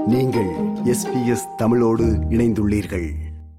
நீங்கள் எஸ்பிஎஸ் தமிழோடு இணைந்துள்ளீர்கள்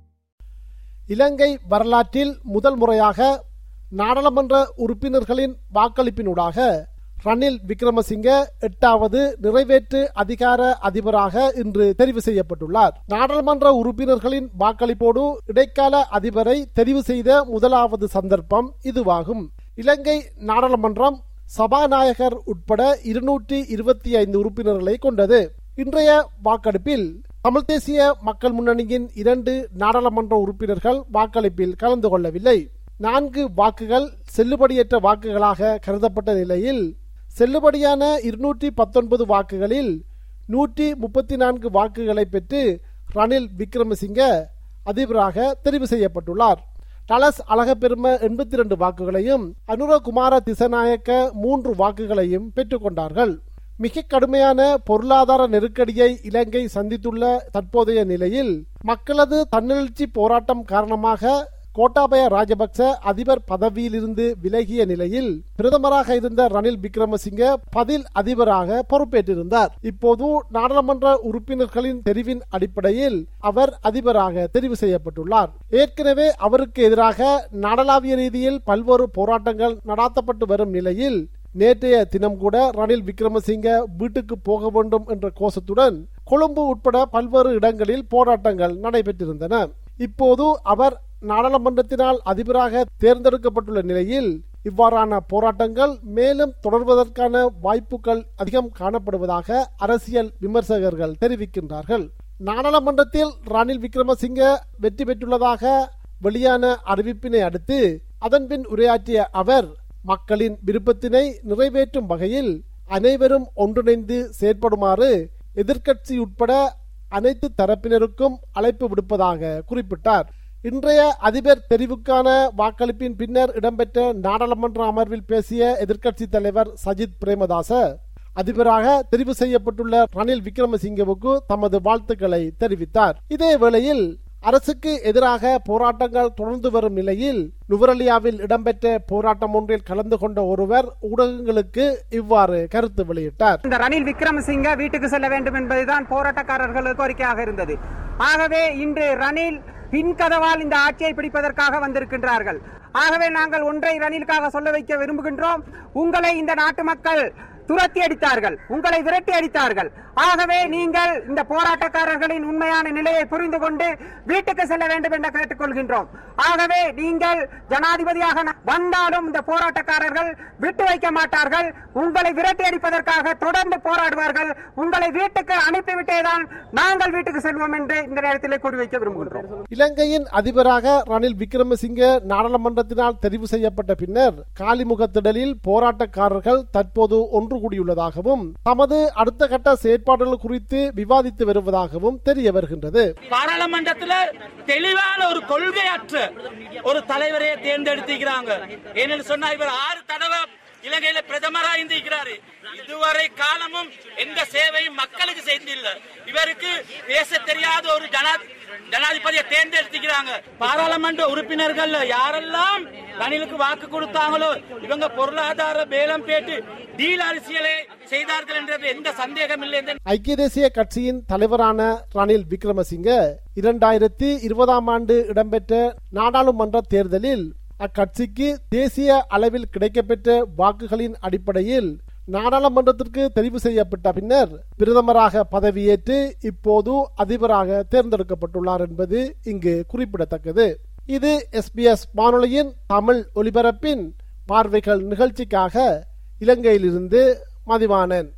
இலங்கை வரலாற்றில் முதல் முறையாக நாடாளுமன்ற உறுப்பினர்களின் வாக்களிப்பினூடாக ரணில் விக்ரமசிங்க எட்டாவது நிறைவேற்று அதிகார அதிபராக இன்று தெரிவு செய்யப்பட்டுள்ளார் நாடாளுமன்ற உறுப்பினர்களின் வாக்களிப்போடு இடைக்கால அதிபரை தெரிவு செய்த முதலாவது சந்தர்ப்பம் இதுவாகும் இலங்கை நாடாளுமன்றம் சபாநாயகர் உட்பட இருநூற்றி இருபத்தி ஐந்து உறுப்பினர்களை கொண்டது இன்றைய வாக்கெடுப்பில் தமிழ் தேசிய மக்கள் முன்னணியின் இரண்டு நாடாளுமன்ற உறுப்பினர்கள் வாக்களிப்பில் கலந்து கொள்ளவில்லை நான்கு வாக்குகள் செல்லுபடியற்ற வாக்குகளாக கருதப்பட்ட நிலையில் செல்லுபடியான இருநூற்றி பத்தொன்பது வாக்குகளில் நூற்றி முப்பத்தி நான்கு வாக்குகளை பெற்று ரணில் விக்ரமசிங்க அதிபராக தெரிவு செய்யப்பட்டுள்ளார் டலஸ் அழகப்பெரும எண்பத்தி இரண்டு வாக்குகளையும் அனுரகுமார திசநாயக்க மூன்று வாக்குகளையும் பெற்றுக்கொண்டார்கள் மிக கடுமையான பொருளாதார நெருக்கடியை இலங்கை சந்தித்துள்ள தற்போதைய நிலையில் மக்களது தன்னெழுச்சி போராட்டம் காரணமாக கோட்டாபய ராஜபக்ச அதிபர் பதவியிலிருந்து விலகிய நிலையில் பிரதமராக இருந்த ரணில் விக்ரமசிங்க பதில் அதிபராக பொறுப்பேற்றிருந்தார் இப்போது நாடாளுமன்ற உறுப்பினர்களின் தெரிவின் அடிப்படையில் அவர் அதிபராக தெரிவு செய்யப்பட்டுள்ளார் ஏற்கனவே அவருக்கு எதிராக நாடளாவிய ரீதியில் பல்வேறு போராட்டங்கள் நடாத்தப்பட்டு வரும் நிலையில் நேற்றைய தினம் கூட ரணில் விக்ரமசிங்க வீட்டுக்கு போக வேண்டும் என்ற கோஷத்துடன் கொழும்பு உட்பட பல்வேறு இடங்களில் போராட்டங்கள் நடைபெற்றிருந்தன இப்போது அவர் நாடாளுமன்றத்தினால் அதிபராக தேர்ந்தெடுக்கப்பட்டுள்ள நிலையில் இவ்வாறான போராட்டங்கள் மேலும் தொடர்வதற்கான வாய்ப்புகள் அதிகம் காணப்படுவதாக அரசியல் விமர்சகர்கள் தெரிவிக்கின்றார்கள் நாடாளுமன்றத்தில் ரணில் விக்ரமசிங்க வெற்றி பெற்றுள்ளதாக வெளியான அறிவிப்பினை அடுத்து அதன்பின் உரையாற்றிய அவர் மக்களின் விருப்பத்தினை நிறைவேற்றும் வகையில் அனைவரும் ஒன்றிணைந்து செயற்படுமாறு எதிர்க்கட்சி உட்பட அனைத்து தரப்பினருக்கும் அழைப்பு விடுப்பதாக குறிப்பிட்டார் இன்றைய அதிபர் தெரிவுக்கான வாக்களிப்பின் பின்னர் இடம்பெற்ற நாடாளுமன்ற அமர்வில் பேசிய எதிர்க்கட்சி தலைவர் சஜித் பிரேமதாச அதிபராக தெரிவு செய்யப்பட்டுள்ள ரணில் விக்ரமசிங்கவுக்கு தமது வாழ்த்துக்களை தெரிவித்தார் இதே வேளையில் அரசுக்கு எதிராக போராட்டங்கள் தொடர்ந்து வரும் நிலையில் நுவரலியாவில் இடம்பெற்ற போராட்டம் ஒன்றில் கலந்து கொண்ட ஒருவர் ஊடகங்களுக்கு இவ்வாறு கருத்து வெளியிட்டார் இந்த ரணில் விக்ரமசிங்க வீட்டுக்கு செல்ல வேண்டும் என்பதுதான் போராட்டக்காரர்கள் கோரிக்கையாக இருந்தது ஆகவே இன்று ரணில் பின்கதவால் இந்த ஆட்சியை பிடிப்பதற்காக வந்திருக்கின்றார்கள் ஆகவே நாங்கள் ஒன்றை ரணிலுக்காக சொல்ல வைக்க விரும்புகின்றோம் உங்களை இந்த நாட்டு மக்கள் துரத்தி அடித்தார்கள் உங்களை விரட்டி அடித்தார்கள் ஆகவே நீங்கள் இந்த போராட்டக்காரர்களின் உண்மையான நிலையை புரிந்து கொண்டு வீட்டுக்கு செல்ல வேண்டும் என்று கேட்டுக்கொள்கின்றோம் ஆகவே நீங்கள் ஜனாதிபதியாக வந்தாலும் இந்த போராட்டக்காரர்கள் விட்டு வைக்க மாட்டார்கள் உங்களை விரட்டி அடிப்பதற்காக தொடர்ந்து போராடுவார்கள் உங்களை வீட்டுக்கு அனுப்பிவிட்டேதான் நாங்கள் வீட்டுக்கு செல்வோம் என்று இந்த நேரத்தில் கூறி வைக்க விரும்புகின்றோம் இலங்கையின் அதிபராக ரணில் விக்ரமசிங்க நாடாளுமன்றத்தினால் தெரிவு செய்யப்பட்ட பின்னர் காலிமுகத்திடலில் போராட்டக்காரர்கள் தற்போது ஒன்று கூடியுள்ளதாகவும் தமது அடுத்த கட்ட செயற்பாடுகள் குறித்து விவாதித்து வருவதாகவும் தெரிய வருகின்றது பாராளுமன்றத்துல தெளிவான ஒரு கொள்கையற்ற ஒரு தலைவரையே தேர்ந்தெடுத்திருக்கிறாங்க ஏன்னு சொன்னா இவர் ஆறு தடவை இலங்கையில பிரதமரா இருந்திருக்கிறாரு இதுவரை காலமும் எந்த சேவையும் மக்களுக்கு செய்தில்லை இவருக்கு பேச தெரியாத ஒரு ஜனா ஜனாதிபதியை தேர்ந்தெடுத்துக்கிறாங்க பாராளுமன்ற உறுப்பினர்கள் யாரெல்லாம் ரணிலுக்கு வாக்கு கொடுத்தாங்களோ இவங்க பொருளாதார பேலம் பேட்டு டீல் அரசியலை செய்தார்கள் என்றது எந்த சந்தேகம் இல்லை என்று ஐக்கிய தேசிய கட்சியின் தலைவரான ரணில் விக்ரமசிங்க இரண்டாயிரத்தி இருபதாம் ஆண்டு இடம்பெற்ற நாடாளுமன்ற தேர்தலில் அக்கட்சிக்கு தேசிய அளவில் கிடைக்கப்பெற்ற வாக்குகளின் அடிப்படையில் நாடாளுமன்றத்திற்கு தெரிவு செய்யப்பட்ட பின்னர் பிரதமராக பதவியேற்று இப்போது அதிபராக தேர்ந்தெடுக்கப்பட்டுள்ளார் என்பது இங்கு குறிப்பிடத்தக்கது இது எஸ்பிஎஸ் வானொலியின் தமிழ் ஒலிபரப்பின் பார்வைகள் நிகழ்ச்சிக்காக இலங்கையிலிருந்து மதிவானன்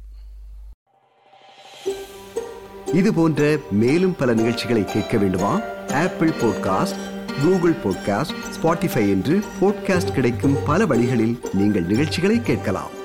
இது போன்ற மேலும் பல நிகழ்ச்சிகளை கேட்க வேண்டுமா Apple podcast Google podcast Spotify என்று பாட்காஸ்ட் கிடைக்கும் பல வழிகளில் நீங்கள் நிகழ்ச்சிகளை கேட்கலாம்